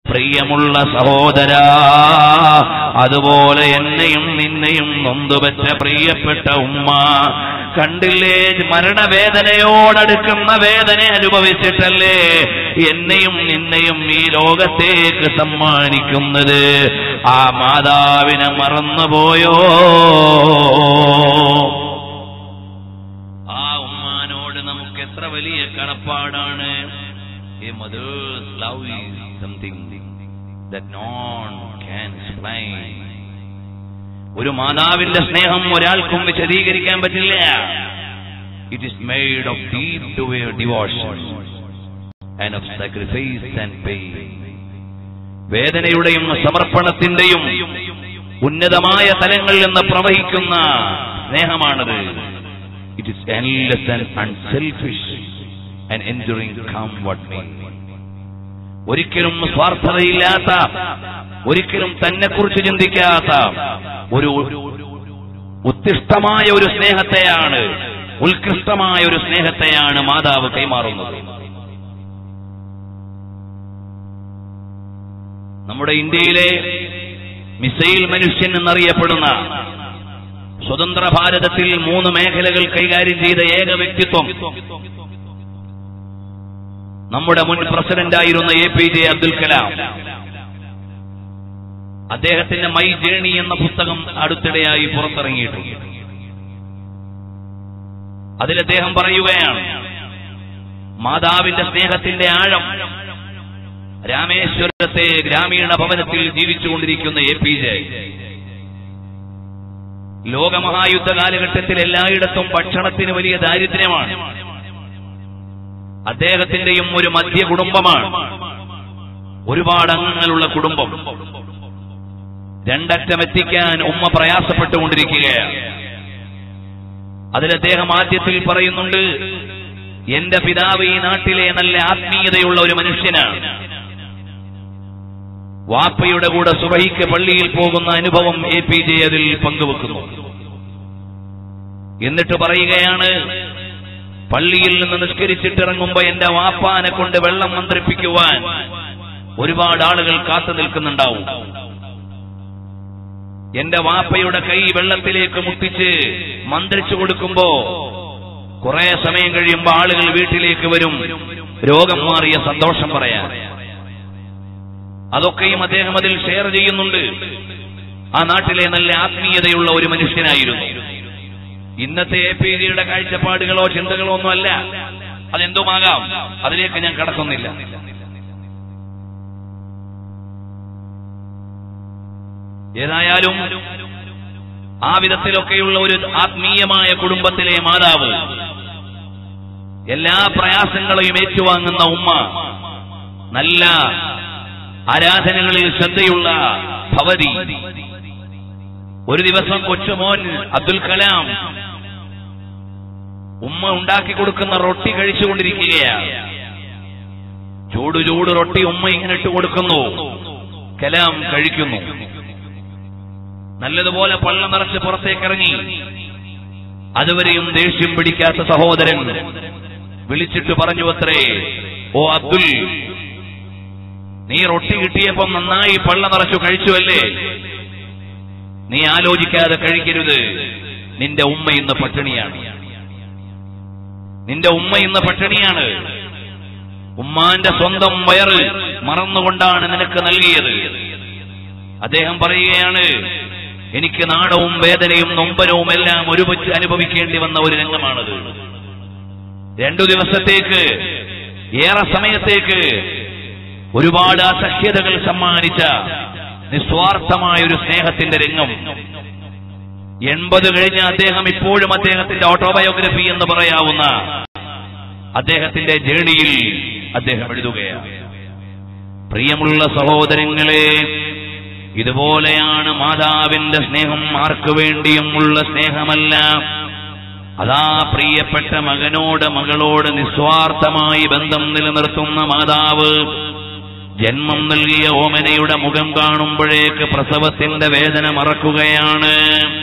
പ്രിയമുള്ള സഹോദര അതുപോലെ എന്നെയും നിന്നെയും നൊന്തുപറ്റ പ്രിയപ്പെട്ട ഉമ്മ കണ്ടില്ലേ മരണവേദനയോടടുക്കുന്ന വേദന അനുഭവിച്ചിട്ടല്ലേ എന്നെയും നിന്നെയും ഈ ലോകത്തേക്ക് സമ്മാനിക്കുന്നത് ആ മാതാവിനെ മറന്നുപോയോ ആ ഉമ്മാനോട് നമുക്ക് എത്ര വലിയ കടപ്പാടാണ് A mother's love is something that none can explain. ഒരു മാതാവിന്റെ സ്നേഹം ഒരാൾക്കും വിശദീകരിക്കാൻ പറ്റില്ല it is made of deep devotion and of sacrifice and pain വേദനയുടെയും സമർപ്പണത്തിന്റെയും ഉന്നതമായ തലങ്ങളിൽ നിന്ന് പ്രവഹിക്കുന്ന സ്നേഹമാണത് it is endless and unselfish and enjoying come what me ഒരിക്കലും സ്വാർത്ഥതയില്ലാത്ത ഒരിക്കലും തന്നെ കുറിച്ച് ചിന്തിക്കാത്ത ഒരു ഉത്തിഷ്ടമായ ഒരു സ്നേഹത്തെയാണ് ഉത്കൃഷ്ടമായ ഒരു സ്നേഹത്തെയാണ് മാതാവ് കൈമാറുന്നത് നമ്മുടെ ഇന്ത്യയിലെ മിസൈൽ മനുഷ്യൻ എന്നറിയപ്പെടുന്ന സ്വതന്ത്ര ഭാരതത്തിൽ മൂന്ന് മേഖലകൾ കൈകാര്യം ചെയ്ത ഏക വ്യക്തിത്വം നമ്മുടെ മുൻ പ്രസിഡന്റായിരുന്ന A P J Abdul Kalam അദ്ദേഹത്തിന്റെ മൈ ജേണി എന്ന പുസ്തകം അടുത്തിടെയായി പുറത്തിറങ്ങിയിട്ടുണ്ട് അതിൽ അദ്ദേഹം പറയുകയാണ് മാതാവിന്റെ സ്നേഹത്തിന്റെ ആഴം രാമേശ്വരത്തെ ഗ്രാമീണ ഭവനത്തിൽ ജീവിച്ചുകൊണ്ടിരിക്കുന്ന എ പി ജെ ലോകമഹായുദ്ധ കാലഘട്ടത്തിൽ എല്ലായിടത്തും ഭക്ഷണത്തിന് വലിയ ദാരിദ്ര്യമാണ് അദ്ദേഹത്തിന്റെയും ഒരു മധ്യ കുടുംബമാണ് ഒരുപാട് അംഗങ്ങളുള്ള കുടുംബം രണ്ടറ്റം എത്തിക്കാൻ ഉമ്മ പ്രയാസപ്പെട്ടുകൊണ്ടിരിക്കുകയാണ് അതിൽ അദ്ദേഹം ആദ്യത്തിൽ പറയുന്നുണ്ട് എന്റെ പിതാവ് ഈ നാട്ടിലെ നല്ല ആത്മീയതയുള്ള ഒരു മനുഷ്യനാണ് വാപ്പയുടെ കൂടെ സുബഹിക്ക് പള്ളിയിൽ പോകുന്ന അനുഭവം എ പി ജെ അതിൽ പങ്കുവെക്കുന്നു എന്നിട്ട് പറയുകയാണ് പള്ളിയിൽ നിന്ന് നിസ്കരിച്ചിട്ടിറങ്ങുമ്പോ എന്റെ വാപ്പാനെ കൊണ്ട് വെള്ളം മന്ത്രിപ്പിക്കുവാൻ ഒരുപാട് ആളുകൾ കാത്തു നിൽക്കുന്നുണ്ടാവും എന്റെ വാപ്പയുടെ കൈ വെള്ളത്തിലേക്ക് മുട്ടിച്ച് മന്ത്രിച്ചു കൊടുക്കുമ്പോ കുറെ സമയം കഴിയുമ്പോ ആളുകൾ വീട്ടിലേക്ക് വരും രോഗം മാറിയ സന്തോഷം പറയാൻ അതൊക്കെയും അദ്ദേഹം അതിൽ ഷെയർ ചെയ്യുന്നുണ്ട് ആ നാട്ടിലെ നല്ല ആത്മീയതയുള്ള ഒരു മനുഷ്യനായിരുന്നു ഇന്നത്തെ എ പി ജിയുടെ കാഴ്ചപ്പാടുകളോ ചിന്തകളോ ഒന്നുമല്ല അതെന്തുമാകാം അതിലേക്ക് ഞാൻ കടക്കുന്നില്ല ഏതായാലും ആ വിധത്തിലൊക്കെയുള്ള ഒരു ആത്മീയമായ കുടുംബത്തിലെ മാതാവ് എല്ലാ പ്രയാസങ്ങളെയും ഏറ്റുവാങ്ങുന്ന ഉമ്മ നല്ല ആരാധനകളിൽ ശ്രദ്ധയുള്ള ഭവതി ഒരു ദിവസം കൊച്ചുമോൻ അബ്ദുൽ കലാം ഉമ്മ ഉണ്ടാക്കി കൊടുക്കുന്ന റൊട്ടി കഴിച്ചുകൊണ്ടിരിക്കുകയാണ് ചൂട് ചൂട് റൊട്ടി ഉമ്മ ഇങ്ങനെ ഇട്ട് കൊടുക്കുന്നു കലാം കഴിക്കുന്നു നല്ലതുപോലെ പള്ള നിറച്ച് പുറത്തേക്ക് ഇറങ്ങി അതുവരെയും ദേഷ്യം പിടിക്കാത്ത സഹോദരൻ വിളിച്ചിട്ട് പറഞ്ഞു അത്രേ ഓ അബ്ദുൽ നീ റൊട്ടി കിട്ടിയപ്പം നന്നായി പള്ള നിറച്ചു കഴിച്ചുവല്ലേ നീ ആലോചിക്കാതെ കഴിക്കരുത് നിന്റെ ഉമ്മ ഇന്ന് പട്ടിണിയാണ് നിന്റെ ഉമ്മ ഇന്ന് പട്ടിണിയാണ് ഉമ്മാന്റെ സ്വന്തം വയറ് മറന്നുകൊണ്ടാണ് നിനക്ക് നൽകിയത് അദ്ദേഹം പറയുകയാണ് എനിക്ക് നാടവും വേദനയും നൊമ്പരവും എല്ലാം ഒരുമിച്ച് അനുഭവിക്കേണ്ടി വന്ന ഒരു രംഗമാണത് രണ്ടു ദിവസത്തേക്ക് ഏറെ സമയത്തേക്ക് ഒരുപാട് അസഹ്യതകൾ സമ്മാനിച്ച നിസ്വാർത്ഥമായ ഒരു സ്നേഹത്തിന്റെ രംഗം എൺപത് കഴിഞ്ഞ അദ്ദേഹം ഇപ്പോഴും അദ്ദേഹത്തിന്റെ ഓട്ടോബയോഗ്രഫി എന്ന് പറയാവുന്ന അദ്ദേഹത്തിന്റെ ജേണിയിൽ അദ്ദേഹം എഴുതുകയാണ് പ്രിയമുള്ള സഹോദരങ്ങളെ ഇതുപോലെയാണ് മാതാവിന്റെ സ്നേഹം ആർക്കു വേണ്ടിയും ഉള്ള സ്നേഹമല്ല അതാ പ്രിയപ്പെട്ട മകനോട് മകളോട് നിസ്വാർത്ഥമായി ബന്ധം നിലനിർത്തുന്ന മാതാവ് ജന്മം നൽകിയ ഓമനയുടെ മുഖം കാണുമ്പോഴേക്ക് പ്രസവത്തിന്റെ വേദന മറക്കുകയാണ്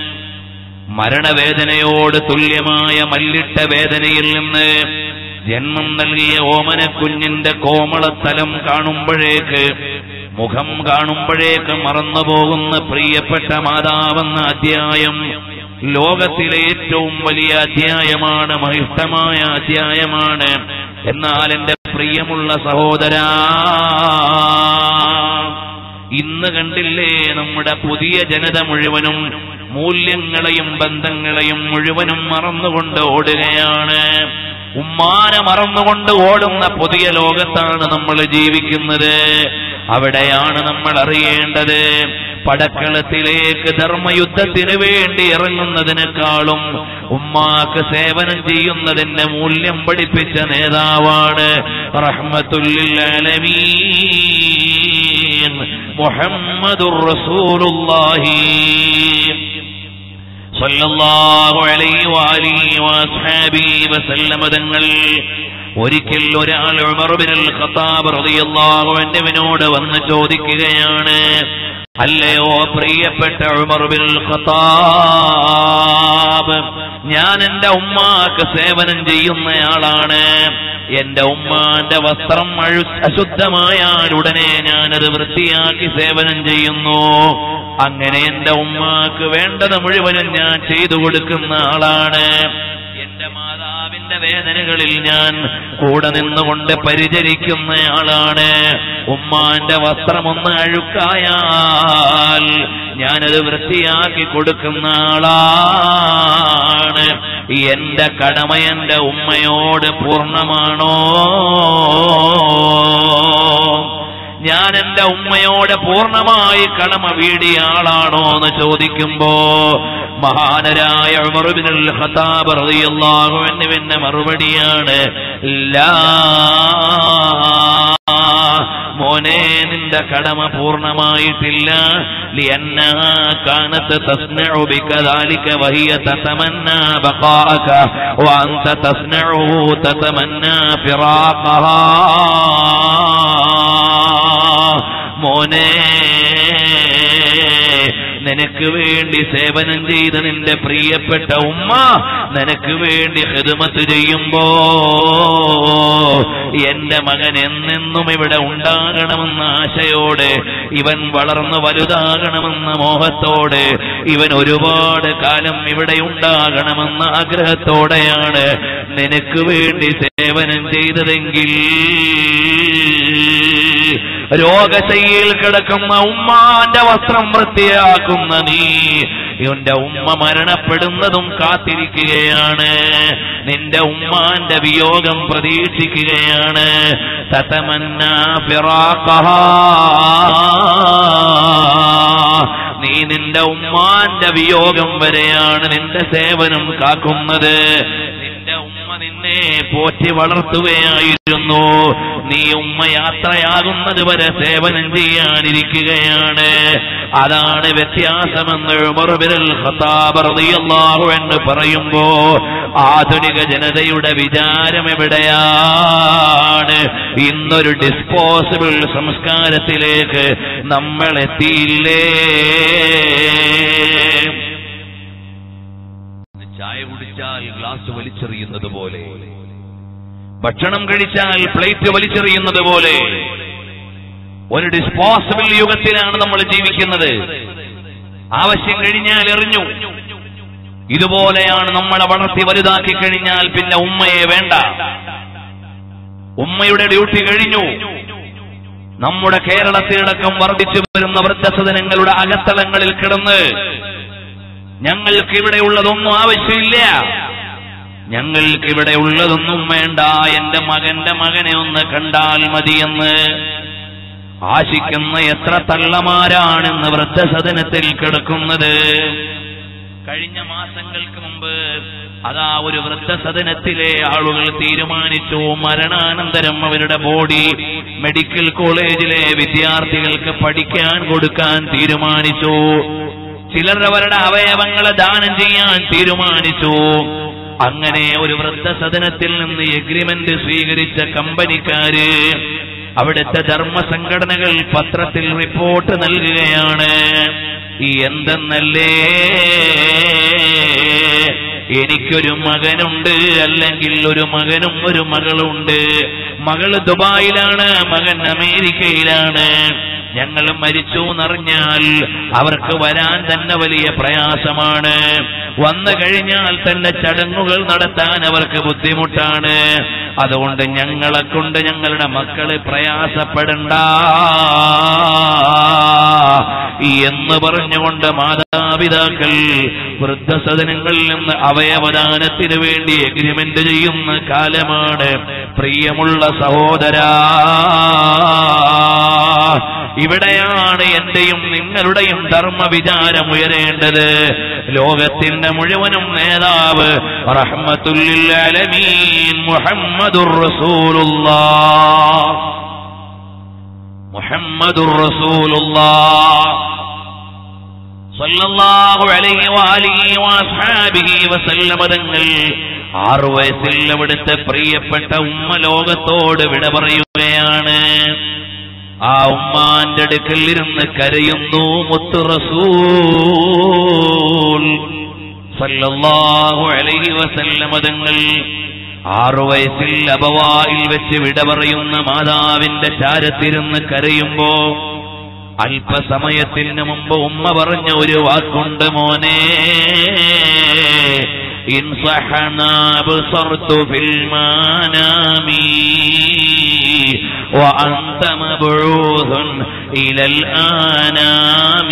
മരണവേദനയോട് തുല്യമായ മല്ലിട്ട വേദനയിൽ നിന്ന് ജന്മം നൽകിയ ഓമന കുഞ്ഞിന്റെ കോമളത്തലം കാണുമ്പോഴേക്ക് മുഖം കാണുമ്പോഴേക്ക് മറന്നുപോകുന്ന പ്രിയപ്പെട്ട മാതാവെന്ന അധ്യായം ലോകത്തിലെ ഏറ്റവും വലിയ അധ്യായമാണ് മഹിഷ്ടമായ അധ്യായമാണ് എന്നാൽ എന്റെ പ്രിയമുള്ള സഹോദരാ ഇന്ന് കണ്ടില്ലേ നമ്മുടെ പുതിയ ജനത മുഴുവനും മൂല്യങ്ങളെയും ബന്ധങ്ങളെയും മുഴുവനും മറന്നുകൊണ്ട് ഓടുകയാണ് ഉമ്മാനെ മറന്നുകൊണ്ട് ഓടുന്ന പുതിയ ലോകത്താണ് നമ്മൾ ജീവിക്കുന്നത് അവിടെയാണ് നമ്മൾ അറിയേണ്ടത് പടക്കളത്തിലേക്ക് ധർമ്മയുദ്ധത്തിന് വേണ്ടി ഇറങ്ങുന്നതിനേക്കാളും ഉമ്മാക്ക് സേവനം ചെയ്യുന്നതിന്റെ മൂല്യം പഠിപ്പിച്ച നേതാവാണ് റഹ്മത്തുല്ലിൽ ആലമീൻ മുഹമ്മദുർ റസൂലുള്ളാഹി സല്ലല്ലാഹു അലൈഹി വആലിഹി വഅസ്ഹാബിഹി വസല്ലമ തങ്ങൾ ഒരിക്കൽ ഒരാൾ ഉമർ ബിനുൽ ഖത്താബ് റളിയല്ലാഹു അൻഹുവിനോട് വന്ന് ചോദിക്കുകയാണ് അല്ലയോ പ്രിയപ്പെട്ട ഉമർ ബിനുൽ ഖത്താബ് ഞാൻ എന്റെ ഉമ്മാക്ക് സേവനം ചെയ്യുന്നയാളാണ് എന്റെ ഉമ്മാന്റെ വസ്ത്രം അഴു അശുദ്ധമായാൽ ഉടനെ ഞാനത് വൃത്തിയാക്കി സേവനം ചെയ്യുന്നു അങ്ങനെ എന്റെ ഉമ്മാക്ക് വേണ്ടത് മുഴുവനും ഞാൻ ചെയ്തു കൊടുക്കുന്ന ആളാണ് എന്റെ മാതാവിന്റെ വേദനകളിൽ ഞാൻ കൂടെ നിന്നുകൊണ്ട് പരിചരിക്കുന്ന ആളാണ് ഉമ്മാന്റെ വസ്ത്രമൊന്ന് അഴുക്കായാൽ ഞാനത് വൃത്തിയാക്കി കൊടുക്കുന്ന ആളാണ് എന്റെ കടമ എന്റെ ഉമ്മയോട് പൂർണ്ണമാണോ ഞാൻ എന്റെ ഉമ്മയോട് പൂർണ്ണമായി കടമ വീടിയ ആളാണോ എന്ന് ചോദിക്കുമ്പോ മഹാനരായ ഉമറുബിനുൽ ഖത്താബ് റളിയല്ലാഹു അൻഹുവിന്റെ മറുപടിയാണ് ലാ മോനെ നിന്റെ കടമ പൂർണ്ണമായിട്ടില്ല لأنها كانت تصنع بك ذلك وهي تتمنى بقاءك وأنت تصنعه تتمنى فراقها മോനെ നിനക്ക് വേണ്ടി സേവനം ചെയ്ത നിന്റെ പ്രിയപ്പെട്ട ഉമ്മ നിനക്ക് വേണ്ടി ഹിദമത്ത് ചെയ്യുമ്പോ എന്റെ മകൻ എന്നെന്നും ഇവിടെ ഉണ്ടാകണമെന്ന ആശയോടെ ഇവൻ വളർന്നു വലുതാകണമെന്ന മോഹത്തോടെ ഇവൻ ഒരുപാട് കാലം ഇവിടെ ഉണ്ടാകണമെന്ന ആഗ്രഹത്തോടെയാണ് നിനക്ക് വേണ്ടി സേവനം ചെയ്തതെങ്കിൽ രോഗശൈലിയിൽ കിടക്കുന്ന ഉമ്മാന്റെ വസ്ത്രം വൃത്തിയാക്കുന്ന നീ ഇവന്റെ ഉമ്മ മരണപ്പെടുന്നതും കാത്തിരിക്കുകയാണ് നിന്റെ ഉമ്മാന്റെ വിയോഗം പ്രതീക്ഷിക്കുകയാണ് തതമന്ന ഫിറാഖഹാ. നീ നിന്റെ ഉമ്മാന്റെ വിയോഗം വരെയാണ് നിന്റെ സേവനം കാക്കുന്നത് നിന്റെ ഉമ്മ നിന്നെ പോറ്റി വളർത്തുകയായിരുന്നു നീ ഉമ്മ യാത്രയാകുന്നത് വരെ സേവനം ചെയ്യാനിരിക്കുകയാണ് അതാണ് വ്യത്യാസമെന്ന് ഉമർ ബിനുൽ ഖത്താബ് റളിയല്ലാഹു എന്ന് പറയുമ്പോ ആധുനിക ജനതയുടെ വിചാരം എവിടെയാണ് ഇന്നൊരു ഡിസ്പോസിബിൾ സംസ്കാരത്തിലേക്ക് നമ്മൾ എത്തിയില്ലേ ചായ കുടിച്ചാൽ ഗ്ലാസ് വലിച്ചെറിയുന്നത് പോലെ ഭക്ഷണം കഴിച്ചാൽ പ്ലേറ്റ് വലിച്ചെറിയുന്നത് പോലെ ഒരു ഡിസ്പോസിബിൾ യുഗത്തിലാണ് നമ്മൾ ജീവിക്കുന്നത് ആവശ്യം കഴിഞ്ഞാൽ എറിഞ്ഞു ഇതുപോലെയാണ് നമ്മളെ വളർത്തി വലുതാക്കി കഴിഞ്ഞാൽ പിന്നെ ഉമ്മയെ വേണ്ട ഉമ്മയുടെ ഡ്യൂട്ടി കഴിഞ്ഞു നമ്മുടെ കേരളത്തിലടക്കം വർദ്ധിച്ചു വരുന്ന വൃദ്ധസദനങ്ങളുടെ അകത്തളങ്ങളിൽ കിടന്ന് ഞങ്ങൾക്ക് ഇവിടെ ഉള്ളതൊന്നും ആവശ്യമില്ല ഞങ്ങൾക്ക് ഇവിടെ ഉള്ളതൊന്നും വേണ്ട എന്റെ മകന്റെ മകനെ ഒന്ന് കണ്ടാൽ മതിയെന്ന് ആശിക്കുന്ന എത്ര തള്ളമാരാണെന്ന് വൃദ്ധസദനത്തിൽ കിടക്കുന്നത് കഴിഞ്ഞ മാസങ്ങൾക്ക് മുമ്പ് അതാ ഒരു വൃദ്ധസദനത്തിലെ ആളുകൾ തീരുമാനിച്ചു മരണാനന്തരം അവരുടെ ബോഡി മെഡിക്കൽ കോളേജിലെ വിദ്യാർത്ഥികൾക്ക് പഠിക്കാൻ കൊടുക്കാൻ തീരുമാനിച്ചു ചിലർ അവരുടെ അവയവങ്ങളെ ദാനം ചെയ്യാൻ തീരുമാനിച്ചു അങ്ങനെ ഒരു വൃദ്ധസദനത്തിൽ നിന്ന് എഗ്രിമെന്റ് സ്വീകരിച്ച കമ്പനിക്കാര് അവിടുത്തെ ധർമ്മസംഘടനകൾ പത്രത്തിൽ റിപ്പോർട്ട് നൽകുകയാണ് ഈ എന്തെന്നല്ലേ എനിക്കൊരു മകനുണ്ട് അല്ലെങ്കിൽ ഒരു മകനും ഒരു മകളുണ്ട് മകള് ദുബായിലാണ് മകൻ അമേരിക്കയിലാണ് ഞങ്ങൾ മരിച്ചു എന്നറിഞ്ഞാൽ അവർക്ക് വരാൻ തന്നെ വലിയ പ്രയാസമാണ് വന്നു കഴിഞ്ഞാൽ തന്നെ ചടങ്ങുകൾ നടത്താൻ അവർക്ക് ബുദ്ധിമുട്ടാണ് അതുകൊണ്ട് ഞങ്ങളെ കൊണ്ട് ഞങ്ങളുടെ മക്കള് പ്രയാസപ്പെടണ്ട എന്ന് പറഞ്ഞുകൊണ്ട് മാതാപിതാക്കൾ വൃദ്ധസദനങ്ങളിൽ നിന്ന് അവയവദാനത്തിന് വേണ്ടി എഗ്രിമെന്റ് ചെയ്യുന്ന കാലമാണ് പ്രിയമുള്ള സഹോദരാ ഇവിടെയാണ് എന്റെയും നിങ്ങളുടെയും ധർമ്മ വിചാരം ഉയരേണ്ടത് ലോകത്തിന്റെ മുഴുവനും നേതാവ് റഹ്മത്തുല്ലിൽ അലമീൻ മുഹമ്മദുർ റസൂലുള്ളാഹ് മുഹമ്മദുർ റസൂലുള്ളാഹ് സല്ലല്ലാഹു അലൈഹി വആലിഹി വഅസ്ഹാബിഹി വസല്ലമ തങ്ങൾ ആറു വയസ്സിൽ അവിടുത്തെ പ്രിയപ്പെട്ട ഉമ്മ ലോകത്തോട് വിട പറയുകയാണ് ആ ഉമ്മാന്റെ അടുക്കൽ ഇരുന്ന് കരയുന്നു മുത്തു റസൂൽ സല്ലല്ലാഹു അലൈഹി വസല്ലമ തങ്ങൾ ആറു വയസ്സിൽ അബവായിൽ വെച്ച് വിട പറയുന്ന മാതാവിന്റെ ചാരത്തിരുന്ന് കരയുമ്പോ അല്പസമയത്തിന് മുമ്പ് ഉമ്മ പറഞ്ഞ ഒരു വാക്കുണ്ട് മോനെ ഇൻസഹനാ അബ്സർതു ഫിൽ മാനാമി وأنت مبعوث إلى الآنام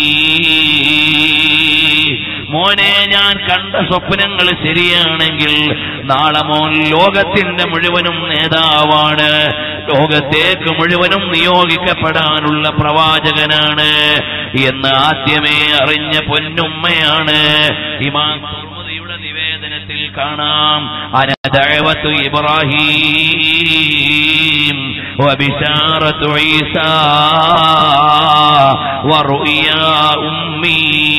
മോനെ ഞാൻ കണ്ട സ്വപ്നങ്ങൾ ശരിയാണെങ്കിൽ നാളെ മോൻ ലോകത്തിന്റെ മുഴുവനും നേതാവാണ് ലോകത്തേക്ക് മുഴുവനും നിയോഗിക്കപ്പെടാനുള്ള പ്രവാചകനാണ് എന്ന് ആദ്യമേ അറിഞ്ഞ പൊന്നുമ്മയാണ് ഇമാം തുർമുദിയുടെ നിവേദനത്തിൽ കാണാം അനദഅവത്തു ഇബ്രാഹീം വബിശാറത്തു ഈസാ വറുയാ ഉമ്മീ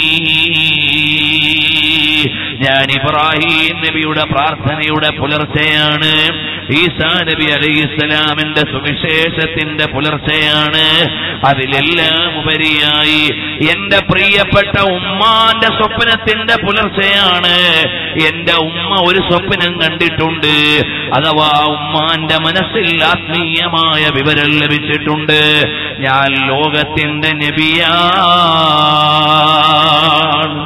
ഞാൻ ഇബ്രാഹിം നബിയുടെ പ്രാർത്ഥനയുടെ പുലർച്ചെയാണ് ഈസാ നബി അലൈഹിസ്സലാമിന്റെ സുവിശേഷത്തിന്റെ പുലർച്ചെയാണ് അതിലെല്ലാം ഉപരിയായി എന്റെ പ്രിയപ്പെട്ട ഉമ്മാന്റെ സ്വപ്നത്തിന്റെ പുലർച്ചെയാണ് എന്റെ ഉമ്മ ഒരു സ്വപ്നം കണ്ടിട്ടുണ്ട് അഥവാ ഉമ്മാന്റെ മനസ്സിൽ ആത്മീയമായ വിവരം ലഭിച്ചിട്ടുണ്ട് ഞാൻ ലോകത്തിന്റെ നബിയാണ്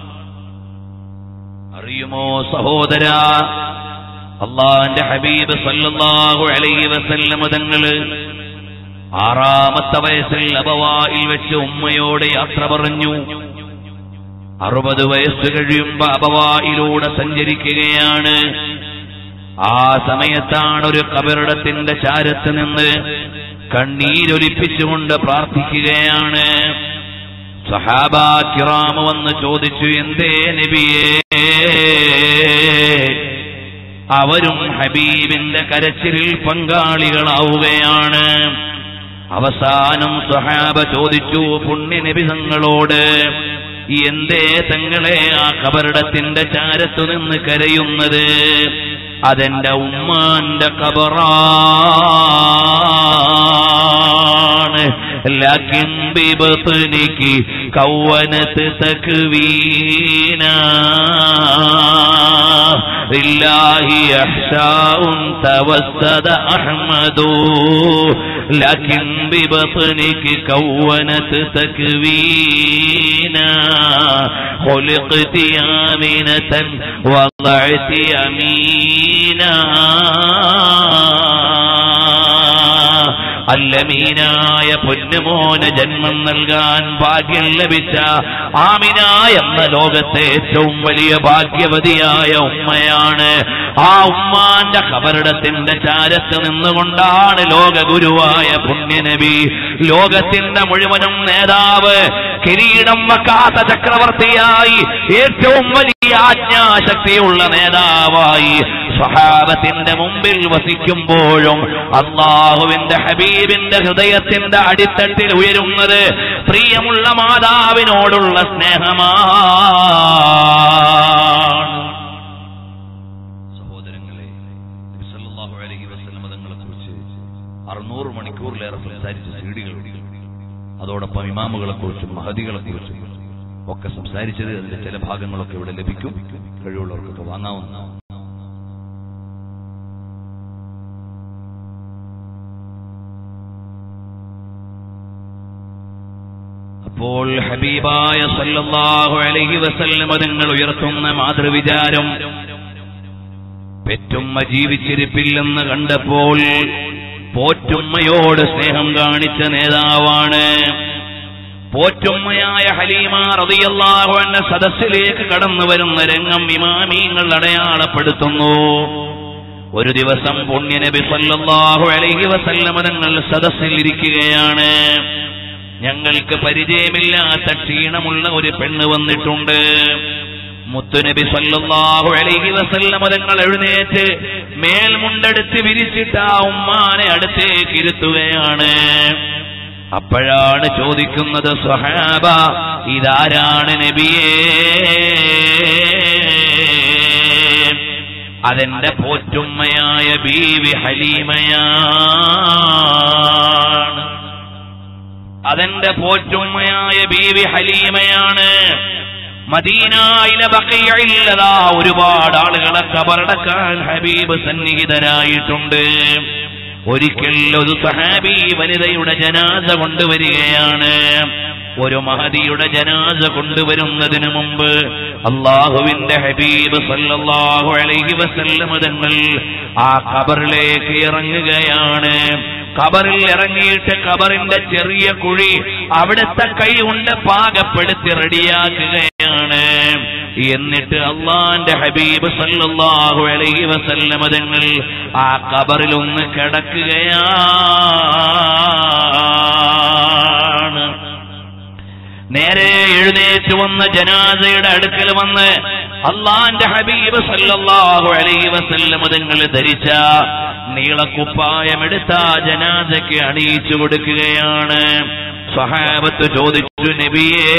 അറിയുമോ സഹോദര അള്ളാന്റെ ഹബീബ് സല്ലല്ലാഹു അലൈഹി വസല്ലം തങ്ങള് ആറാമത്തെ വയസ്സിൽ അബവായിൽ വെച്ച് ഉമ്മയോട് യാത്ര പറഞ്ഞു അറുപത് വയസ്സ് കഴിയുമ്പോ അബവായിലൂടെ സഞ്ചരിക്കുകയാണ് ആ സമയത്താണ് ഒരു കബറിടത്തിന്റെ ചാരത്ത് നിന്ന് കണ്ണീരൊലിപ്പിച്ചുകൊണ്ട് പ്രാർത്ഥിക്കുകയാണ് സഹാബ കിറാമ വന്ന് ചോദിച്ചു എന്തേ നബിയേ അവരും ഹബീബിന്റെ കരച്ചിലിൽ പങ്കാളികളാവുകയാണ് അവസാനം സഹാബ ചോദിച്ചു പുണ്യ നബി തങ്ങളോട് എന്തേ തങ്ങളെ ആ കബറിടത്തിന്റെ ചാരത്തു നിന്ന് കരയുന്നത് അതെന്റെ ഉമ്മാന്റെ കബറാണ് لكن ببطنك كونت تكوينا لله أحشاء توسد أحمد لكن ببطنك كونت تكوينا خلقت آمنة وضعت يمينا അല്ലമീനായ പൊന്നുമോന് ജന്മം നൽകാൻ ഭാഗ്യം ലഭിച്ച ആമിന എന്ന ലോകത്തെ ഏറ്റവും വലിയ ഭാഗ്യവതിയായ ഉമ്മയാണ് ആ ഉമ്മാന്റെ ഖബറിടത്തിന്റെ ചാരത്ത് നിന്നുകൊണ്ടാണ് ലോക ഗുരുവായ പുണ്യനബി ലോകത്തിന്റെ മുഴുവനും നേതാവ് കിരീടം വെക്കാത്ത ചക്രവർത്തിയായി ഏറ്റവും വലിയ ആജ്ഞാശക്തിയുള്ള നേതാവായി സ്വഹാബത്തിന്റെ മുമ്പിൽ വസിക്കുമ്പോഴും അള്ളാഹുവിന്റെ ഹബീബിന്റെ ഹൃദയത്തിന്റെ അടിത്തട്ടിൽ ഉയരുന്നത് പ്രിയമുള്ള മാതാവിനോടുള്ള സ്നേഹമാണ് സഹോദരങ്ങളെ നബി സല്ലല്ലാഹു അലൈഹി വസല്ലം തങ്ങളെ കുറിച്ച് അറുന്നൂറ് മണിക്കൂറിലേറെ സംസാരിച്ച സീഡികൾ അതോടൊപ്പം ഇമാമുകളെ കുറിച്ചും മഹദികളെ കുറിച്ചും ഒക്കെ സംസാരിച്ചത് അതിന്റെ ചില ഭാഗങ്ങളൊക്കെ ഇവിടെ ലഭിക്കും കഴിവുള്ളവർക്കൊക്കെ വാങ്ങാവുന്നതാണ് അപ്പോൾ ഹബീബായ സല്ലല്ലാഹു അലൈഹി വസല്ലം നിങ്ങൾ ഉയർത്തുന്ന മാതൃവിചാരം പെറ്റുമ്മ ജീവിച്ചിരിപ്പില്ലെന്ന് കണ്ടപ്പോൾ പോറ്റുമ്മയോട് സ്നേഹം കാണിച്ച നേതാവാണ് പോറ്റുമ്മയായ ഹലീമ റളിയല്ലാഹു അൻഹ സദസ്സിലേക്ക് കടന്നു വരുന്ന രംഗം ഇമാമീങ്ങൾ അടയാളപ്പെടുത്തുന്നു ഒരു ദിവസം പുണ്യനബി സല്ലല്ലാഹു അലൈഹി വസല്ലമ തങ്ങൾ സദസ്സിൽ ഇരിക്കുകയാണ് ഞങ്ങൾക്ക് പരിചയമില്ലാത്ത ക്ഷീണമുള്ള ഒരു പെണ്ണ് വന്നിട്ടുണ്ട് മുത്തുനബി സല്ലല്ലാഹു അലൈഹി വസല്ലമ തങ്ങൾ എഴുന്നേറ്റ് മേൽമുണ്ടെടുത്ത് വിരിച്ചിട്ട് ആ ഉമ്മാനെ അടുത്തേക്ക് ഇരുത്തുകയാണ് അപ്പോഴാണ് ചോദിക്കുന്നത് സ്വഹാബ ഇതാരാണ് നബിയേ അതെന്റെ പോറ്റുമ്മയായ ബീവി ഹലീമയാണ് അതെന്റെ പോറ്റുമ്മയായ ബീവി ഹലീമയാണ് മദീനായിലെ ബക്കയില്ലതാ ഒരുപാട് ആളുകളെ കബറടക്കാൻ ഹബീബ് സന്നിഹിതരായിട്ടുണ്ട് ഒരിക്കൽ ഒരു സഹാബി വനിതയുടെ ജനാസ കൊണ്ടുവരികയാണ് ഒരു മഹതിയുടെ ജനാസ കൊണ്ടുവരുന്നതിന് മുമ്പ് അള്ളാഹുവിന്റെ ഹബീബ് സല്ലല്ലാഹു അലൈഹി വസല്ലം തങ്ങൾ ആ ഖബറിലേക്ക് ഇറങ്ങുകയാണ് ഖബറിൽ ഇറങ്ങിയിട്ട് ഖബറിന്റെ ചെറിയ കുഴി അവിടുത്തെ കൈ കൊണ്ട് പാകപ്പെടുത്തി റെഡിയാക്കുകയാണ് എന്നിട്ട് അള്ളാന്റെ ഹബീബ് സല്ലല്ലാഹു അലൈഹി വസല്ലം തങ്ങൾ ആ ഖബറിൽ ഒന്ന് കിടക്കുകയാണ് നേരെ എഴുന്നേറ്റ് വന്ന ജനാസയുടെ അടുക്കൽ വന്ന് അള്ളാന്റെ ഹബീബ് സല്ലല്ലാഹു അലൈഹി വസല്ലം തങ്ങൾ ധരിച്ച നീളക്കുപ്പായമെടുത്ത ആ ജനാസയ്ക്ക് അണിയിച്ചു കൊടുക്കുകയാണ് സഹാബത്ത് ചോദിച്ചു നബിയേ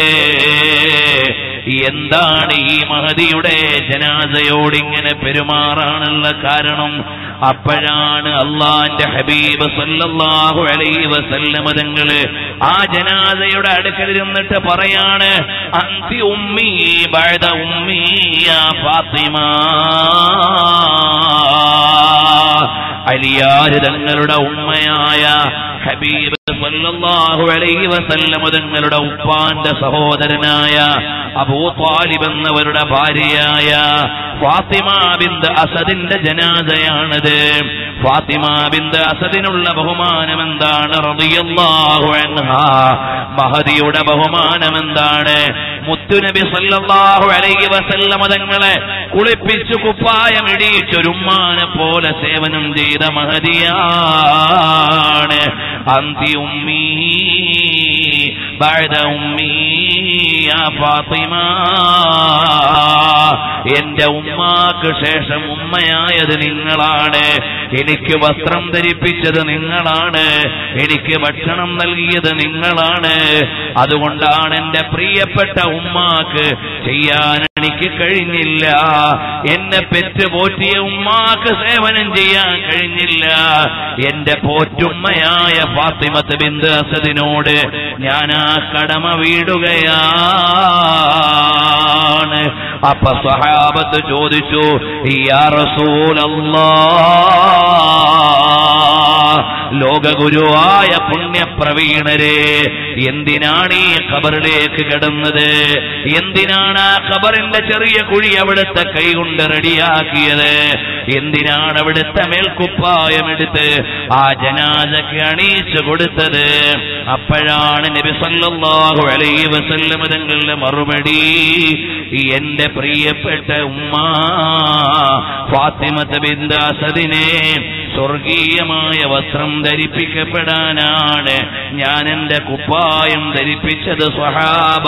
എന്താണ് ഈ മഹതിയുടെ ജനാസയോട് ഇങ്ങനെ പെരുമാറാനുള്ള കാരണം അപ്പോഴാണ് അള്ളാന്റെ ഹബീബ് സല്ലല്ലാഹു അലൈഹി വസല്ലമ തങ്ങള് ആ ജനാസയുടെ അടുക്കൽ ഇരുന്നിട്ട് പറയാണ് അന്തി ഉമ്മി ബഅദ ഉമ്മി യാ ഫാത്തിമ അലിയാര് തങ്ങളുടെ ഉമ്മയായ ഹബീബ് സല്ലല്ലാഹു അലൈഹി വസല്ലമ തങ്ങളുടെ ഉപ്പാന്റെ സഹോദരനായ അബൂ താലിബ് എന്നവരുടെ ഭാര്യയായ ഫാത്തിമ ബിന്ത് അസദിന്റെ ജനാസയാണത് ഫാത്തിമ ബിന്ത് അസദിനുള്ള ബഹുമാനം എന്താണ് റളിയല്ലാഹു അൻഹാ മഹദിയുടെ ബഹുമാനം എന്താണ് മുത്തുനബി സല്ലല്ലാഹു അലൈഹി വസല്ലമ തങ്ങളെ കുളിപ്പിച്ചു കുപ്പായം ഇടിയിച്ചൊരുമ്മാനെ പോലെ സേവനം ചെയ്ത മഹദിയാണ് അന്തി ഉമ്മീ بعد ഉമ്മീ യാ ഫാത്തിമ എന്റെ ഉമ്മാക്ക് ശേഷം ഉമ്മയായത് നിങ്ങളാണ് എനിക്ക് വസ്ത്രം ധരിപ്പിച്ചത് നിങ്ങളാണ് എനിക്ക് ഭക്ഷണം നൽകിയത് നിങ്ങളാണ് അതുകൊണ്ടാണ് എന്റെ പ്രിയപ്പെട്ട ഉമ്മാക്ക് ചെയ്യാൻ എനിക്ക് കഴിഞ്ഞില്ല എന്നെ പെറ്റ് പോറ്റിയ ഉമ്മാക്ക് സേവനം ചെയ്യാൻ കഴിഞ്ഞില്ല എന്റെ പോറ്റുമ്മയായ ഫാത്തിമത്ത് ബിന്ദു അസദിനോട് ഞാൻ ആ കടമ വീടുകയാണ് അപ്പൊ സഹാബത്ത് ചോദിച്ചു യാ റസൂലല്ലാ ലോകഗുരുവായ പുണ്യപ്രവീണരെ എന്തിനാണ് ഈ ഖബറിലേക്ക് കിടന്നത് എന്തിനാണ് ആ ഖബറിന്റെ ചെറിയ കുഴി അവിടുത്തെ കൈകൊണ്ട് റെഡിയാക്കിയത് എന്തിനാണ് അവിടുത്തെ മേൽക്കുപ്പായം എടുത്ത് ആ ജനാജക്ക് അണിയിച്ചു കൊടുത്തത് അപ്പോഴാണ് നബി സല്ലല്ലാഹു അലൈഹി വസല്ലം തങ്ങളുടെ മറുപടി എന്റെ പ്രിയപ്പെട്ട ഉമ്മ ഫാത്തിമത്ത് ബിന്ദു അസദിനെ സ്വർഗീയമായ വസ്ത്രം ധരിപ്പിക്കപ്പെടാനാണ് ഞാൻ എന്റെ കുപ്പായം ധരിപ്പിച്ചത് സ്വഹാബ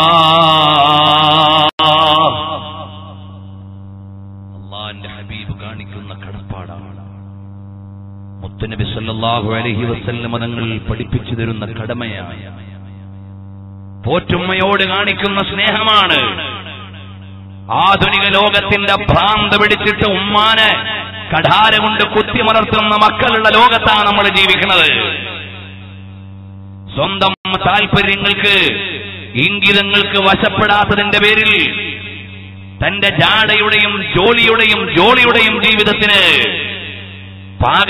അള്ളാന്റെ ഹബീബ് കാണിക്കുന്ന കടപ്പാടാണ് മുത്തുനബി സല്ലല്ലാഹു അലൈഹി വസല്ലം തങ്ങൾ പഠിപ്പിച്ചു തരുന്ന കടമയാണ് പോറ്റുമ്മയോട് കാണിക്കുന്ന സ്നേഹമാണ് ആധുനിക ലോകത്തിന്റെ ഭ്രാന്ത് പിടിച്ചിട്ട് ഉമ്മാനെ കഠാര കൊണ്ട് കുത്തിമലർത്തുന്ന മക്കളുള്ള ലോകത്താണ് നമ്മൾ ജീവിക്കുന്നത് സ്വന്തം താല്പര്യങ്ങൾക്ക് ഇംഗിതങ്ങൾക്ക് വശപ്പെടാത്തതിന്റെ പേരിൽ തന്റെ ജാടയുടെയും ജോലിയുടെയും ജോലിയുടെയും ജീവിതത്തിന്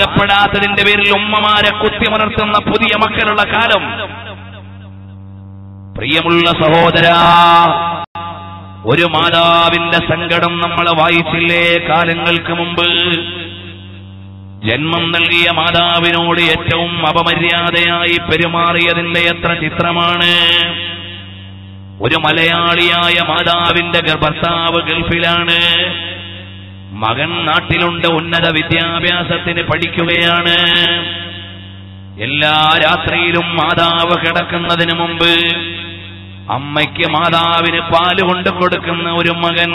പാകപ്പെടാത്തതിന്റെ പേരിൽ ഉമ്മമാരെ കുത്തിമലർത്തുന്ന പുതിയ മക്കളുള്ള കാലം പ്രിയമുള്ള സഹോദരാ ഒരു മാതാവിന്റെ സങ്കടം നമ്മൾ വായിച്ചില്ലേ കാലങ്ങൾക്ക് മുമ്പ് ജന്മം നൽകിയ മാതാവിനോട് ഏറ്റവും അപമര്യാദയായി പെരുമാറിയതിന്റെ എത്ര ചിത്രമാണ് ഒരു മലയാളിയായ മാതാവിന്റെ ഗർ- ഭർത്താവ് ഗൾഫിലാണ് മകൻ നാട്ടിലുണ്ട് ഉന്നത വിദ്യാഭ്യാസത്തിന് പഠിക്കുകയാണ് എല്ലാ രാത്രിയിലും മാതാവ് കിടക്കുന്നതിന് മുമ്പ് അമ്മയ്ക്ക് മാതാവിന് പാല് കൊണ്ട് കൊടുക്കുന്ന ഒരു മകൻ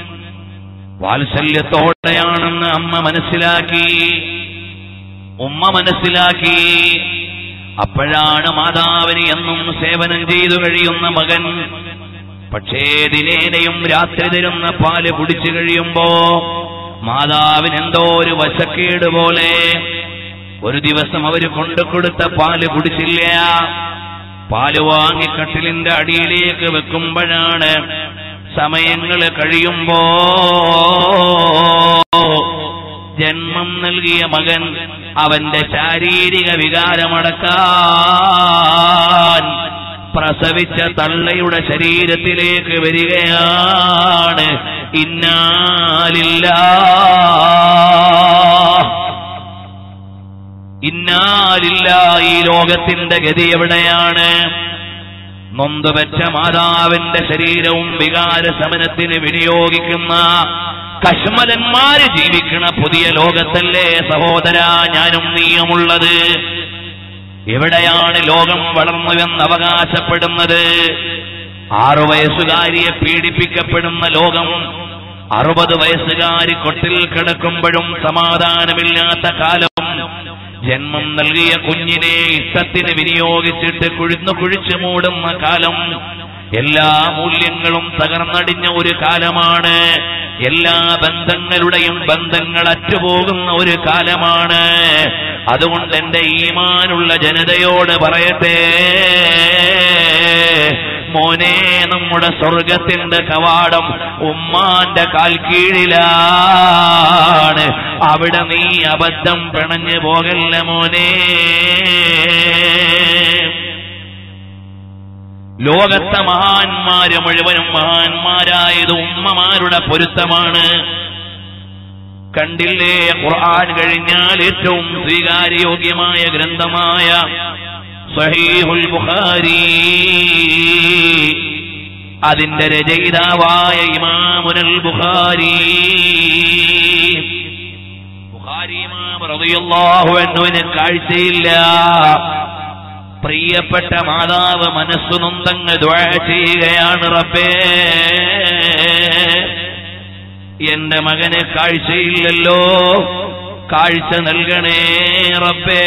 വാത്സല്യത്തോടെയാണെന്ന് അമ്മ മനസ്സിലാക്കി ഉമ്മ മനസ്സിലാക്കി അപ്പോഴാണ് മാതാവിന് എന്നും സേവനം ചെയ്തു കഴിയുന്ന മകൻ പക്ഷേ ദിനേനയും രാത്രി തരുന്ന പാല് കുടിച്ചു കഴിയുമ്പോ മാതാവിന് എന്തോ ഒരു വശക്കേട് പോലെ ഒരു ദിവസം അവര് കൊണ്ടുകൊടുത്ത പാല് കുടിച്ചില്ല പാല് വാങ്ങി കട്ടിലിന്റെ അടിയിലേക്ക് വെക്കുമ്പോഴാണ് സമയങ്ങൾ കഴിയുമ്പോ ജന്മം നൽകിയ മകൻ അവന്റെ ശാരീരിക വികാരമടക്കാൻ പ്രസവിച്ച തള്ളയുടെ ശരീരത്തിലേക്ക് വരികയാണ് ഇന്നാലില്ല ഇന്നാലില്ല ഈ ലോകത്തിന്റെ ഗതി എവിടെയാണ് നൊന്തുപെറ്റ മാതാവിന്റെ ശരീരവും വികാര ശമനത്തിന് വിനിയോഗിക്കുന്ന കശ്മലന്മാര് ജീവിക്കണ പുതിയ ലോകത്തല്ലേ സഹോദര ഞാനും നീയുമുള്ളത് എവിടെയാണ് ലോകം വളർന്നുവെന്ന് അവകാശപ്പെടുന്നത് ആറു വയസ്സുകാരിയെ പീഡിപ്പിക്കപ്പെടുന്ന ലോകം അറുപത് വയസ്സുകാരി കൊട്ടിൽ കിടക്കുമ്പോഴും സമാധാനമില്ലാത്ത കാലം ജന്മം നൽകിയ കുഞ്ഞിനെ ഇഷ്ടത്തിന് വിനിയോഗിച്ചിട്ട് കുഴിന്നു കുഴിച്ചു മൂടുന്ന കാലം എല്ലാ മൂല്യങ്ങളും തകർന്നടിഞ്ഞ ഒരു കാലമാണ് എല്ലാ ബന്ധങ്ങളുടെയും ബന്ധങ്ങൾ അറ്റുപോകുന്ന ഒരു കാലമാണ് അതുകൊണ്ട് എന്റെ ഈമാനുള്ള ജനതയോട് പറയട്ടെ മോനെ നമ്മുടെ സ്വർഗത്തിന്റെ കവാടം ഉമ്മാന്റെ കാൽ കീഴിലാണ് അവിടെ നീ അബദ്ധം പിണഞ്ഞു പോകല്ല മോനെ ലോകത്തെ മഹാന്മാര് മുഴുവനും മഹാന്മാരായത് ഉമ്മമാരുടെ പൊരുത്തമാണ് കണ്ടില്ലേ ഖുർആൻ കഴിഞ്ഞാൽ ഏറ്റവും സ്വീകാര്യയോഗ്യമായ ഗ്രന്ഥമായ സഹീഹുൽ ബുഖാരി അതിന്റെ രചയിതാവായ ഇമാമുനൽ ബുഖാരി ബുഖാരി ഇമാം റളിയല്ലാഹു അൻഹുവിന് കാഴ്ചയില്ല പ്രിയപ്പെട്ട മാതാവ് മനസ്സു നൊന്തങ്ങ് ദ്വാ ചെയ്യുകയാണ് റബ്ബേ എന്റെ മകന് കാഴ്ചയില്ലല്ലോ കാഴ്ച നൽകണേ റബ്ബേ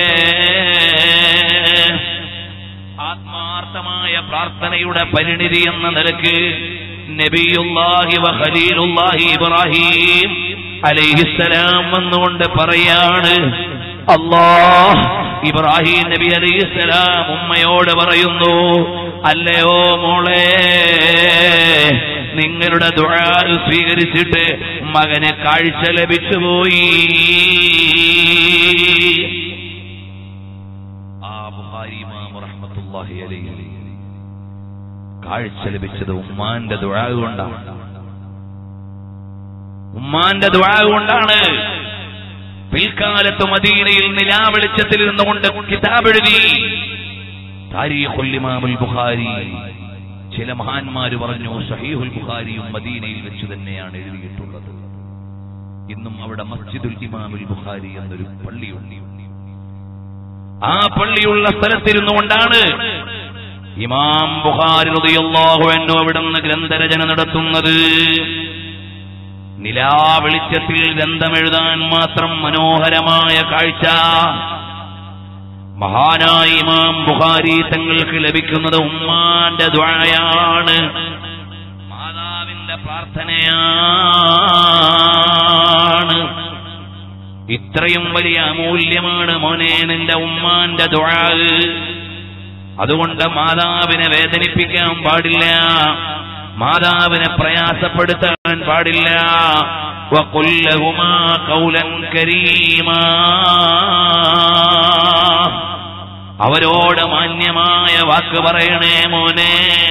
ആത്മാർത്ഥമായ പ്രാർത്ഥനയുടെ പരിണിതി എന്ന നിലക്ക് നബിയുല്ലാഹി വ ഖലീലുല്ലാഹി ഇബ്രാഹിം അലൈഹിസ്സലാം വന്നുകൊണ്ട് പറയാണ് അല്ലാഹ് ഇബ്രാഹിം നബി അലൈഹിസ്സലാം ഉമ്മയോട് പറയുന്നു അല്ലയോ മോളെ നിങ്ങളുടെ ദുആ സ്വീകരിച്ചിട്ട് മകന് കാഴ്ച ലഭിച്ചുപോയി ആ ബുഖാരി ഇമാം റഹ്മത്തുള്ളാഹി അലൈഹി കാഴ്ച ലഭിച്ചത് ഉമ്മാന്റെ ദുആ കൊണ്ടാണ് ഉമ്മാന്റെ ദുആ കൊണ്ടാണ് പിൽക്കാലത്ത് മദീനയിൽ നിലാവെളിച്ചത്തിൽ നിന്നുകൊണ്ട് കിതാബ് എഴുതി താരീഖുൽ ഇമാമുൽ ബുഖാരി ചില മഹാന്മാര് പറഞ്ഞു സഹീഹുൽ ബുഖാരിയും മദീനയിൽ വെച്ച് തന്നെയാണ് എഴുതിയിട്ടുള്ളത് ഇന്നും അവിടെ മസ്ജിദുൽ ഇമാമുൽ ബുഖാരി എന്നൊരു പള്ളിയുണ്ട് ആ പള്ളിയുള്ള സ്ഥലത്തിരുന്നു കൊണ്ടാണ് ഇമാം ബുഖാരി റളിയല്ലാഹു അൻഹു അവിടുന്ന് ഗ്രന്ഥരചന നടത്തുന്നത് നിലാവെളിച്ചത്തിൽ ഗ്രന്ഥമെഴുതാൻ മാത്രം മനോഹരമായ കാഴ്ച മഹാനായ ഇമാം ബുഖാരി തങ്ങൾക്ക് ലഭിക്കുന്നത് ഉമ്മാന്റെ ദ്വായാണ് മാതാവിന്റെ പ്രാർത്ഥനയാണ് ഇത്രയും വലിയ അമൂല്യമാണ് മോനെ നിന്റെ ഉമ്മാന്റെ ദ്വാ അതുകൊണ്ട് മാതാവിനെ വേദനിപ്പിക്കാൻ പാടില്ല മാതാവിനെ പ്രയാസപ്പെടുത്താൻ പാടില്ല وقل لهما قولا كريما അവരോട് മാന്യമായ വാക്ക് പറയണേ മോനെ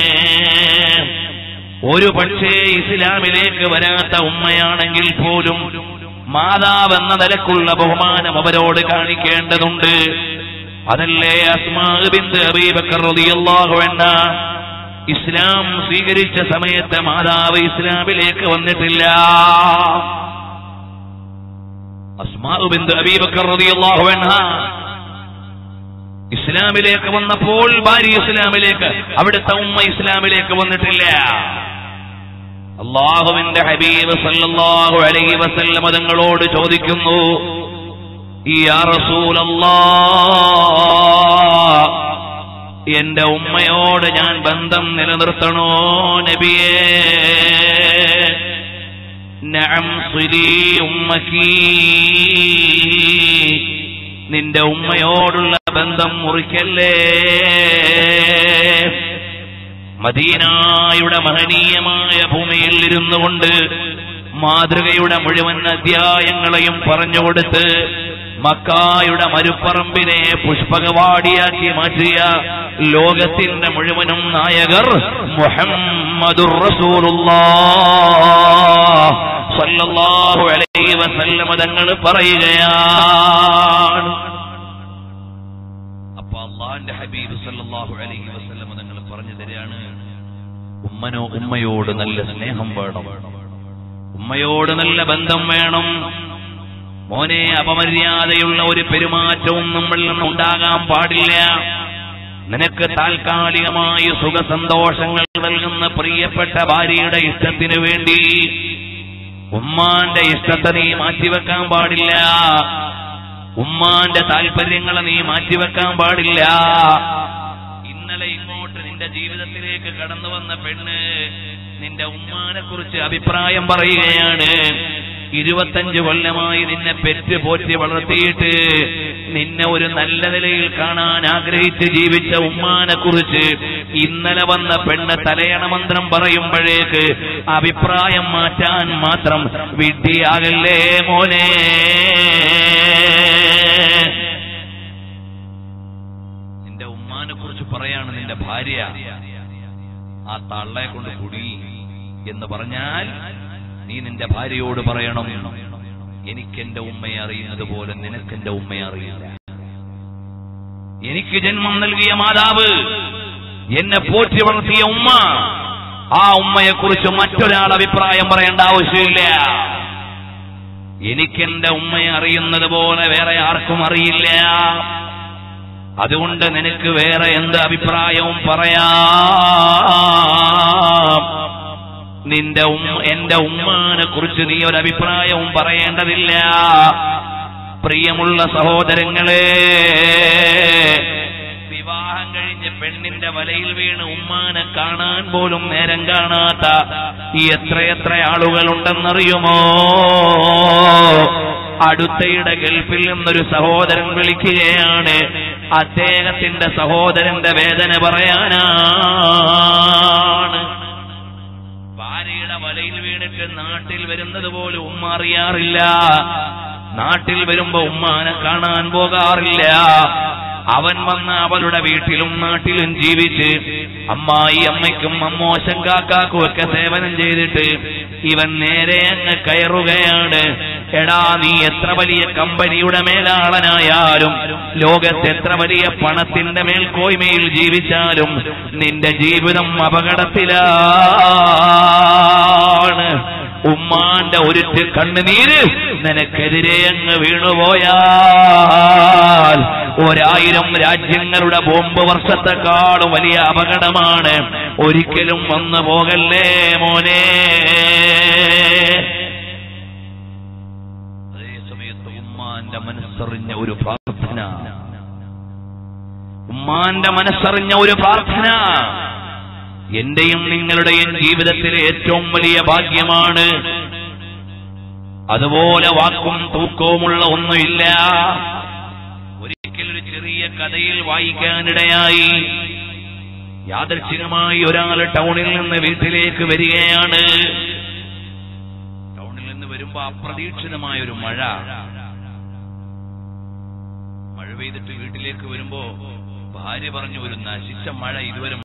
ഒരു പക്ഷേ ഇസ്ലാമിലേക്ക് വരാത്ത ഉമ്മയാണെങ്കിൽ പോലും മാതാവ് എന്ന നിലക്കുള്ള ബഹുമാനം അവരോട് കാണിക്കേണ്ടതുണ്ട് അതല്ലേ അസ്മാ ബിന്ത് അബീബക്കർ റളിയല്ലാഹു അൻഹ ഇസ്ലാം സ്വീകരിച്ച സമയത്ത് മാതാവ് ഇസ്ലാമിലേക്ക് വന്നിട്ടില്ല അസ്മാ ബിന്ത് അബീബക്കർ റളിയല്ലാഹു അൻഹ ഇസ്ലാമിലേക്ക് വന്നപ്പോൾ ഭാര്യ ഇസ്ലാമിലേക്ക് അവിടുത്തെ ഉമ്മ ഇസ്ലാമിലേക്ക് വന്നിട്ടില്ല അള്ളാഹുവിന്റെ ഹബീബ് സല്ലല്ലാഹു അലൈഹി വസല്ലം തങ്ങളോട് ചോദിക്കുന്നു യാ റസൂലല്ലാ എന്റെ ഉമ്മയോട് ഞാൻ ബന്ധം നിലനിർത്തണോ നബിയേ നഅം സിലി ഉമ്മകീ നിന്റെ ഉമ്മയോടുള്ള ബന്ധം മുറിക്കല്ലേ മദീനായുടെ മഹനീയമായ ഭൂമിയിൽ ഇരുന്നു കൊണ്ട് മാതൃകയുടെ മുഴുവൻ അധ്യായങ്ങളെയും പറഞ്ഞുകൊടുത്ത് മക്കായുടെ മരുപ്പറമ്പിനെ പുഷ്പകവാടിയാക്കി മാറ്റിയ ലോകത്തിന്റെ മുഴുവനും നായകർ മുഹമ്മദുർ റസൂലുള്ളാഹ് സല്ലല്ലാഹു അലൈഹി വസല്ലമ തങ്ങൾ പറയുകയാണ് അപ്പൊ അള്ളാഹിന്റെ ഹബീബ് സല്ലല്ലാഹു അലൈഹി വസല്ലമ തങ്ങൾ പറഞ്ഞു തരികയാണ് ഉമ്മനോ ഉമ്മയോട് നല്ല സ്നേഹം വേണം ഉമ്മയോട് നല്ല ബന്ധം വേണം മോനെ അപമര്യാദയുള്ള ഒരു പെരുമാറ്റവും നമ്മളിൽ നിന്ന് ഉണ്ടാകാൻ പാടില്ല നിനക്ക് താൽക്കാലികമായി സുഖസന്തോഷങ്ങൾ നൽകുന്ന പ്രിയപ്പെട്ട ഭാര്യയുടെ ഇഷ്ടത്തിനു വേണ്ടി ഉമ്മാന്റെ ഇഷ്ടത്തെ നീ മാറ്റിവെക്കാൻ പാടില്ല ഉമ്മാന്റെ താല്പര്യങ്ങളെ നീ മാറ്റിവെക്കാൻ പാടില്ല ഇന്നലെ ഇങ്ങോട്ട് നിന്റെ ജീവിതത്തിലേക്ക് കടന്നു വന്ന പെണ്ണ് നിന്റെ ഉമ്മാനെ കുറിച്ച് അഭിപ്രായം പറയുകയാണ് ഇരുപത്തഞ്ച് കൊല്ലമായി നിന്നെ പെറ്റ് പോറ്റി വളർത്തിയിട്ട് നിന്നെ ഒരു നല്ല നിലയിൽ കാണാൻ ആഗ്രഹിച്ച് ജീവിച്ച ഉമ്മാനെ കുറിച്ച് ഇന്നലെ വന്ന പെണ്ണ് തലയണ മന്ത്രം പറയുമ്പോഴേക്ക് അഭിപ്രായം മാറ്റാൻ മാത്രം വിഡ്ഢിയാകല്ലേ മോനെ നിന്റെ ഉമ്മാനെ കുറിച്ച് പറയാണ് നിന്റെ ഭാര്യ ആ തള്ളയെ കൊണ്ട് കുടി എന്ന് പറഞ്ഞാൽ നീ നിന്റെ ഭാര്യയോട് പറയണം എനിക്കെന്റെ ഉമ്മയെ അറിയുന്നത് പോലെ നിനക്കെന്റെ ഉമ്മയെ അറിയില്ല എനിക്ക് ജന്മം നൽകിയ മാതാവ് എന്നെ പോറ്റി വളർത്തിയ ഉമ്മ ആ ഉമ്മയെ കുറിച്ച് മറ്റൊരാൾ അഭിപ്രായം പറയേണ്ട ആവശ്യമില്ല എനിക്കെന്റെ ഉമ്മയെ അറിയുന്നത് പോലെ വേറെ ആർക്കും അറിയില്ല അതുകൊണ്ട് നിനക്ക് വേറെ എന്ത് അഭിപ്രായവും പറയാം നിന്റെ ഉമ്മ എന്റെ ഉമ്മാനെ കുറിച്ച് നീ ഒരു അഭിപ്രായവും പറയേണ്ടതില്ല പ്രിയമുള്ള സഹോദരങ്ങളെ വിവാഹം കഴിഞ്ഞ് പെണ്ണിന്റെ വലയിൽ വീണ് ഉമ്മാനെ കാണാൻ പോലും നേരം കാണാത്ത ഈ എത്രയെത്ര ആളുകളുണ്ടെന്നറിയുമോ അടുത്തയുടെ ഗൾഫിൽ നിന്നൊരു സഹോദരൻ വിളിക്കുകയാണ് അദ്ദേഹത്തിന്റെ സഹോദരന്റെ വേദന പറയാനാണ് ഭാര്യയുടെ വലയിൽ വീണിട്ട് നാട്ടിൽ വരുന്നത് പോലും ഉമ്മ അറിയാറില്ല നാട്ടിൽ വരുമ്പോ ഉമ്മാനെ കാണാൻ പോകാറില്ല അവൻ വന്ന് അവളുടെ വീട്ടിലും നാട്ടിലും ജീവിച്ച് അമ്മായി അമ്മയ്ക്കും അമ്മോശം കാക്കാക്കും ഒക്കെ സേവനം ചെയ്തിട്ട് ഇവൻ നേരെ അങ്ങ് കയറുകയാണ് എടാ നീ എത്ര വലിയ കമ്പനിയുടെ മേലാളനായാലും ലോകത്ത് എത്ര വലിയ പണത്തിന്റെ മേൽക്കോയ്മയിൽ ജീവിച്ചാലും നിന്റെ ജീവിതം അപകടത്തിലാണ് ഉമ്മാന്റെ ഒരുറ്റ് കണ്ണുനീര് നിനക്കെതിരെ അങ്ങ് വീണുപോയാൽ ഒരായിരം രാജ്യങ്ങളുടെ ബോംബ് വർഷത്തെക്കാളും വലിയ അപകടമാണ് ഒരിക്കലും വന്നു പോകല്ലേ മോനെ അതേ സമയത്ത് ഉമ്മാന്റെ മനസ്സറിഞ്ഞ ഒരു പ്രാർത്ഥന ഉമ്മാന്റെ മനസ്സറിഞ്ഞ ഒരു പ്രാർത്ഥന എന്റെയും നിങ്ങളുടെയും ജീവിതത്തിലെ ഏറ്റവും വലിയ ഭാഗ്യമാണ് അതുപോലെ വാക്കും തൂക്കവുമുള്ള ഒന്നുമില്ല ഒരിക്കൽ ഒരു ചെറിയ കഥയിൽ വായിക്കാനിടയായി യാദർശികമായി ഒരാൾ ടൗണിൽ നിന്ന് വീട്ടിലേക്ക് വരികയാണ് ടൗണിൽ നിന്ന് വരുമ്പോ അപ്രതീക്ഷിതമായ ഒരു മഴ മഴ പെയ്തിട്ട് വീട്ടിലേക്ക് വരുമ്പോ ഭാര്യ പറഞ്ഞു ഒരു നശിച്ച മഴ ഇതുവരെ